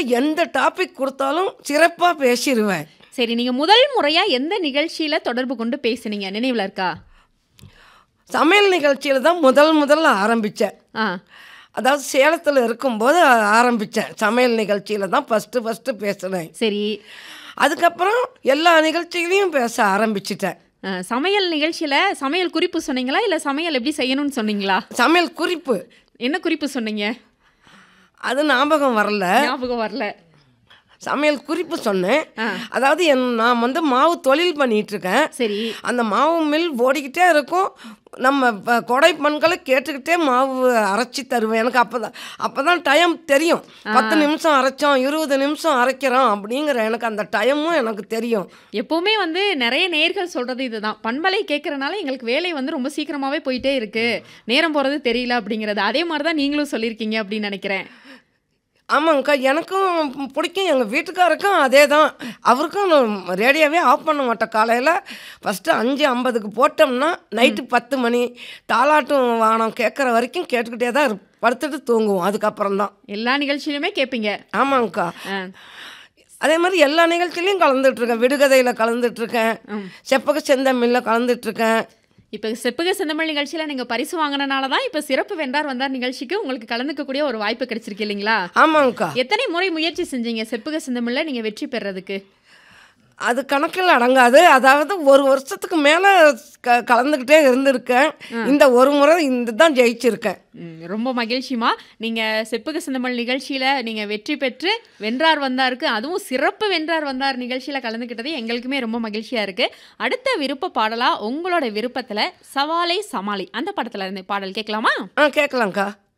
எந்த டாபிக் கொடுத்தாலும் சிறப்பாக பேசிடுவேன் சரி நீங்க முதல் முறையா எந்த நிகழ்ச்சியில தொடர்பு கொண்டு பேசுனீங்க நினைவுல இருக்கா சமையல் நிகழ்ச்சியில் தான் முதல் முதல்ல ஆரம்பித்தேன் ஆ அதாவது சேலத்தில் இருக்கும்போது ஆரம்பித்தேன் சமையல் நிகழ்ச்சியில் தான் ஃபஸ்ட்டு ஃபஸ்ட்டு பேசினேன் சரி அதுக்கப்புறம் எல்லா நிகழ்ச்சியிலையும் பேச ஆரம்பிச்சிட்டேன் ஆ, சமையல் நிகழ்ச்சியில சமையல் குறிப்பு சொன்னீங்களா இல்ல சமையல் எப்படி செய்யணும்னு சொன்னீங்களா சமையல் குறிப்பு என்ன குறிப்பு சொன்னீங்க அது ஞாபகம் வரல ஞாபகம் வரல சமையல் குறிப்பு சொன்னேன் அதாவது என் நான் வந்து மாவு தொழில் பண்ணிட்டு இருக்கேன் சரி அந்த மாவு மில் ஓடிக்கிட்டே இருக்கும் நம்ம ப- கொடை மண்களை கேட்டுக்கிட்டே மாவு அரைச்சி தருவேன் எனக்கு அப்போ தான் அப்போ தான் டைம் தெரியும் பத்து நிமிஷம் அரைச்சோம் இருபது நிமிஷம் அரைக்கிறோம் அப்படிங்கிற எனக்கு அந்த டைமும் எனக்கு தெரியும் எப்பவுமே வந்து நிறைய நேர்கள் சொல்றது இதுதான் பண்பலை கேட்கறனால எங்களுக்கு வேலை வந்து ரொம்ப சீக்கிரமாவே போயிட்டே இருக்கு நேரம் போறது தெரியல அப்படிங்கறது அதே மாதிரி தான் நீங்களும் சொல்லியிருக்கீங்க அப்படின்னு நினைக்கிறேன் ஆமாங்கக்கா எனக்கும் பிடிக்கும் எங்கள் வீட்டுக்காருக்கும் அதே தான் அவருக்கும் நான் ரேடியோவே ஆஃப் பண்ண மாட்டேன் காலையில் ஃபஸ்ட்டு அஞ்சு ஐம்பதுக்கு போட்டோம்னா நைட்டு பத்து மணி தாலாட்டும் வானம் கேட்குற வரைக்கும் கேட்டுக்கிட்டே தான் இருப்- படுத்துட்டு தூங்குவோம் அதுக்கப்புறம் தான் எல்லா நிகழ்ச்சியிலுமே கேட்பீங்க ஆமாங்கக்கா ஆ, அதே மாதிரி எல்லா நிகழ்ச்சியிலையும் கலந்துட்ருக்கேன் விடுகதையில் கலந்துட்ருக்கேன் செப்பக செந்தமில்ல கலந்துட்ருக்கேன் இப்போ செப்புக செந்தமிழ் நிகழ்ச்சியில நீங்க பரிசு வாங்கினனால தான் இப்போ சிறப்பு வென்றார் வந்தார் நிகழ்ச்சிக்கு உங்களுக்கு கலந்துக்கக்கூடிய ஒரு வாய்ப்பு கிடைச்சிருக்கு இல்லைங்களா ஆமாங்கக்கா எத்தனை முறை முயற்சி செஞ்சீங்க செப்புக செந்தமிழ்ல நீங்க வெற்றி பெறதுக்கு அது கணக்கில் அடங்காது அதாவது ஒரு வருஷத்துக்கு மேலே க கலந்துக்கிட்டே இருந்திருக்கேன் இந்த ஒரு முறை இந்த தான் ஜெயிச்சிருக்கேன் ம், ரொம்ப மகிழ்ச்சிமா நீங்க செப்புக செந்தமிழ் நிகழ்ச்சியில நீங்க வெற்றி பெற்று வென்றார் வந்தாருக்கு அதுவும் சிறப்பு வென்றார் வந்தார் நிகழ்ச்சியில கலந்துக்கிட்டது எங்களுக்குமே ரொம்ப மகிழ்ச்சியா இருக்கு அடுத்த விருப்ப பாடலா உங்களோட விருப்பத்துல சவாலை சமாளி அந்த படத்துல இருந்து பாடல் கேட்கலாமா ஆ கேட்கலாங்க்கா